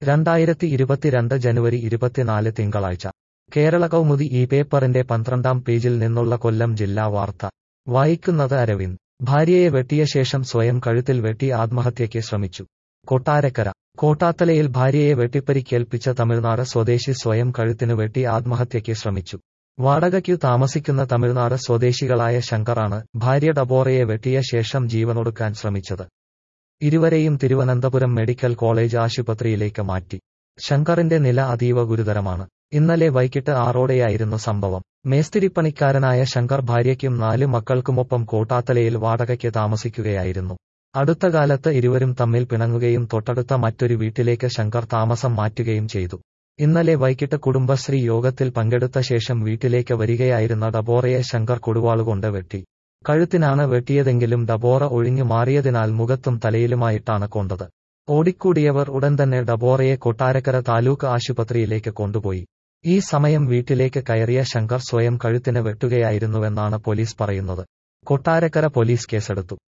രണ്ടായിരത്തി ഇരുപത്തിരണ്ട് ജനുവരി ഇരുപത്തിനാല് തിങ്കളാഴ്ച കേരള കൗമുദി ഈ പേപ്പറിന്റെ പന്ത്രണ്ടാം പേജിൽ നിന്നുള്ള കൊല്ലം ജില്ലാ വാർത്ത വായിക്കുന്നത് അരവിന്ദ് ഭാര്യയെ വെട്ടിയ ശേഷം സ്വയം കഴുത്തിൽ വെട്ടി ആത്മഹത്യയ്ക്ക് ശ്രമിച്ചു കൊട്ടാരക്കര കോട്ടാത്തലയിൽ ഭാര്യയെ വെട്ടിപ്പരിക്കേൽപ്പിച്ച തമിഴ്നാട് സ്വദേശി സ്വയം കഴുത്തിന് വെട്ടി ആത്മഹത്യയ്ക്ക് ശ്രമിച്ചു വാടകയ്ക്കു താമസിക്കുന്ന തമിഴ്നാട് സ്വദേശികളായ ശങ്കറാണ് ഭാര്യ ഡബോറയെ വെട്ടിയ ശേഷം ജീവനൊടുക്കാൻ ശ്രമിച്ചത് ഇരുവരെയും തിരുവനന്തപുരം മെഡിക്കൽ കോളേജ് ആശുപത്രിയിലേക്ക് മാറ്റി ശങ്കറിന്റെ നില അതീവ ഗുരുതരമാണ് ഇന്നലെ വൈകിട്ട് ആറോടെയായിരുന്നു സംഭവം മേസ്തിരിപ്പണിക്കാരനായ ശങ്കർ ഭാര്യയ്ക്കും നാല് മക്കൾക്കുമൊപ്പം കോട്ടാത്തലയിൽ വാടകയ്ക്ക് താമസിക്കുകയായിരുന്നു അടുത്ത കാലത്ത് ഇരുവരും തമ്മിൽ പിണങ്ങുകയും തൊട്ടടുത്ത മറ്റൊരു വീട്ടിലേക്ക് ശങ്കർ താമസം മാറ്റുകയും ചെയ്തു ഇന്നലെ വൈകിട്ട് കുടുംബശ്രീ യോഗത്തിൽ പങ്കെടുത്ത ശേഷം വീട്ടിലേക്ക് വരികയായിരുന്ന ഡബോറയെ ശങ്കർ കൊടുവാളുകൊണ്ട് വെട്ടി കഴുത്തിനാണ് വെട്ടിയതെങ്കിലും ഡബോറ ഒഴിഞ്ഞു മാറിയതിനാൽ മുഖത്തും തലയിലുമായിട്ടാണ് കൊണ്ടത് ഓടിക്കൂടിയവർ ഉടൻ തന്നെ ഡബോറയെ കൊട്ടാരക്കര താലൂക്ക് ആശുപത്രിയിലേക്ക് കൊണ്ടുപോയി ഈ സമയം വീട്ടിലേക്ക് കയറിയ ശങ്കർ സ്വയം കഴുത്തിന് വെട്ടുകയായിരുന്നുവെന്നാണ് പോലീസ് പറയുന്നത് കൊട്ടാരക്കര പോലീസ് കേസെടുത്തു